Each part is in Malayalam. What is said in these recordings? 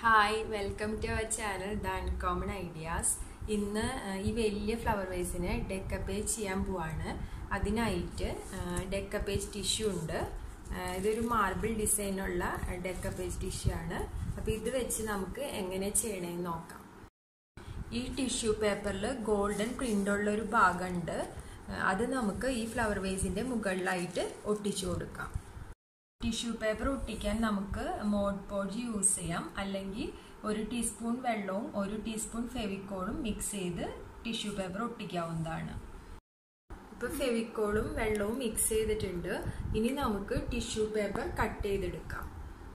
hi welcome to our channel the uncommon ideas ഇന്ന് ആ, ഈ വലിയ ഫ്ലവർ വേസിനെ ഡെക്കപ്പേജ് ചെയ്യാൻ പോവാണ് അതിനായിട്ട് ഡെക്കപ്പേജ് ടിഷ്യൂ ഉണ്ട് ആ, ഇതൊരു മാർബിൾ ഡിസൈനുള്ള ഡെക്കപ്പേജ് ടിഷ്യൂ ആണ് അപ്പോൾ ഇത് വെച്ച് നമുക്ക് എങ്ങനെ ചെയ്യണമെന്ന് നോക്കാം ഈ ടിഷ്യൂ പേപ്പറിൽ ഗോൾഡൻ പ്രിന്റ് ഉള്ള ഒരു ഭാഗമുണ്ട് ആ, അത് നമുക്ക് ഈ ഫ്ലവർ വേസിന്റെ മുകളിലായിട്ട് ഒട്ടിച്ചു കൊടുക്കാം ടിഷ്യൂ പേപ്പർ ഒട്ടിക്കാൻ നമുക്ക് മോഡ് പോഡ് യൂസ് ചെയ്യാം അല്ലെങ്കിൽ ഒരു ടീസ്പൂൺ വെള്ളവും ഒരു ടീസ്പൂൺ ഫെവിക്കോളും മിക്സ് ചെയ്ത് ടിഷ്യൂ പേപ്പർ ഒട്ടിക്കാവുന്നതാണ് ഇപ്പൊ ഫെവിക്കോളും വെള്ളവും മിക്സ് ചെയ്തിട്ടുണ്ട് ഇനി നമുക്ക് ടിഷ്യൂ പേപ്പർ കട്ട് ചെയ്തെടുക്കാം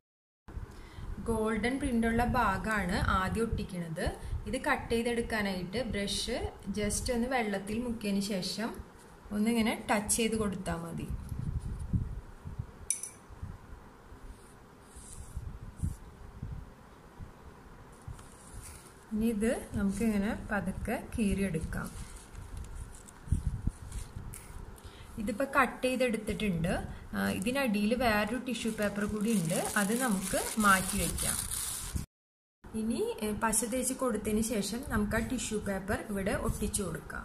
ഗോൾഡൻ പ്രിന്റുള്ള ഭാഗമാണ് ആദ്യം ഒട്ടിക്കുന്നത് ഇത് കട്ട് ചെയ്തെടുക്കാനായിട്ട് ബ്രഷ് ജസ്റ്റ് ഒന്ന് വെള്ളത്തിൽ മുക്കിയതിന് ശേഷം ഒന്നിങ്ങനെ ടച്ച് ചെയ്ത് കൊടുത്താൽ മതി ഇനി ഇത് നമുക്കിങ്ങനെ പതുക്കെ കീറിയെടുക്കാം ഇതിപ്പോൾ കട്ട് ചെയ്തെടുത്തിട്ടുണ്ട് ആ, ഇതിനടിയിൽ വേറൊരു ടിഷ്യൂ പേപ്പർ കൂടി ഉണ്ട് അത് നമുക്ക് മാറ്റി വയ്ക്കാം ഇനി ഏ, പശ തേച്ച് കൊടുത്തതിന് ശേഷം നമുക്ക് ആ ടിഷ്യൂ പേപ്പർ ഇവിടെ ഒട്ടിച്ചു കൊടുക്കാം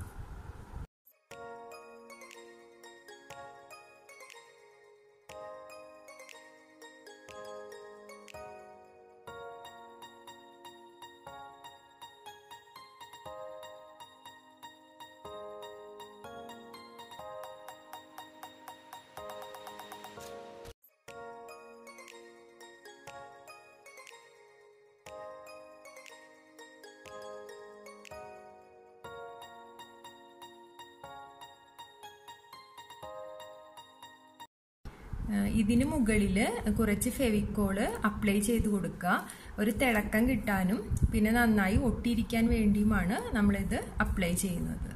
ഇതിന് മുകളിൽ കുറച്ച് ഫെവിക്കോള് അപ്ലൈ ചെയ്ത് കൊടുക്കുക ഒരു തിളക്കം കിട്ടാനും പിന്നെ നന്നായി ഒട്ടിയിരിക്കാൻ വേണ്ടിയുമാണ് നമ്മളിത് അപ്ലൈ ചെയ്യുന്നത്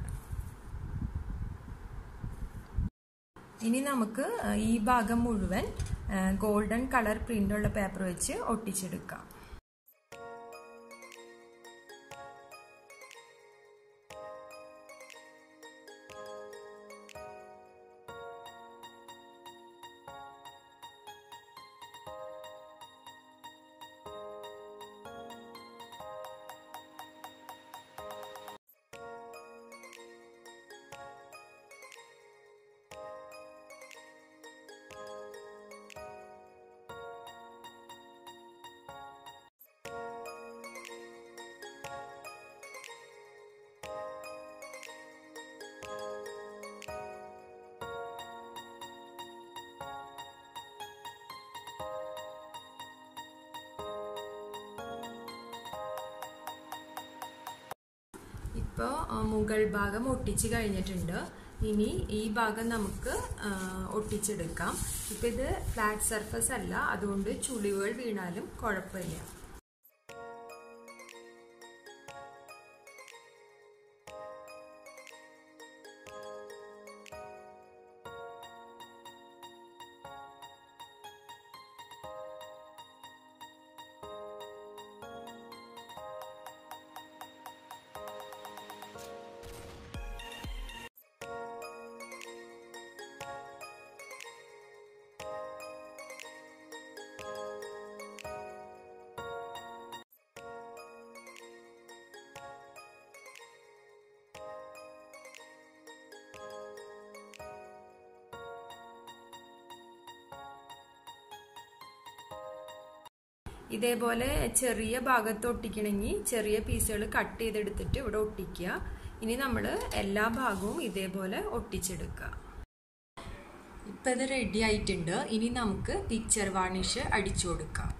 ഇനി നമുക്ക് ഈ ഭാഗം മുഴുവൻ ഗോൾഡൻ കളർ പ്രിന്റുള്ള പേപ്പർ വെച്ച് ഒട്ടിച്ചെടുക്കാം ഇപ്പോൾ മുകൾ ഭാഗം ഒട്ടിച്ച് കഴിഞ്ഞിട്ടുണ്ട് ഇനി ഈ ഭാഗം നമുക്ക് ആ, ഒട്ടിച്ചെടുക്കാം ഇപ്പം ഇത് ഫ്ലാറ്റ് സർഫസ് അല്ല അതുകൊണ്ട് ചുളിവുകൾ വീണാലും കുഴപ്പമില്ല ഇതേപോലെ ചെറിയ ഭാഗത്ത് ഒട്ടിക്കണമെങ്കിൽ ചെറിയ പീസുകൾ കട്ട് ചെയ്തെടുത്തിട്ട് ഇവിടെ ഒട്ടിക്കുക ഇനി നമ്മൾ എല്ലാ ഭാഗവും ഇതേപോലെ ഒട്ടിച്ചെടുക്കുക ഇപ്പം ഇത് റെഡി ആയിട്ടുണ്ട് ഇനി നമുക്ക് പിക്ചർ വാർണിഷ് അടിച്ചു കൊടുക്കാം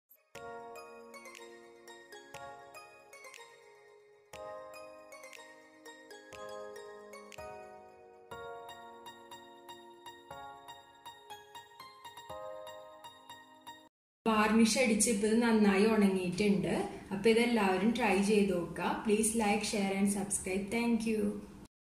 വാർണിഷ് അടിച്ച് ഇപ്പോൾ ഇത് നന്നായി ഉണങ്ങിയിട്ടുണ്ട് അപ്പോൾ ഇതെല്ലാവരും ട്രൈ ചെയ്ത് നോക്കുക please like share and subscribe thank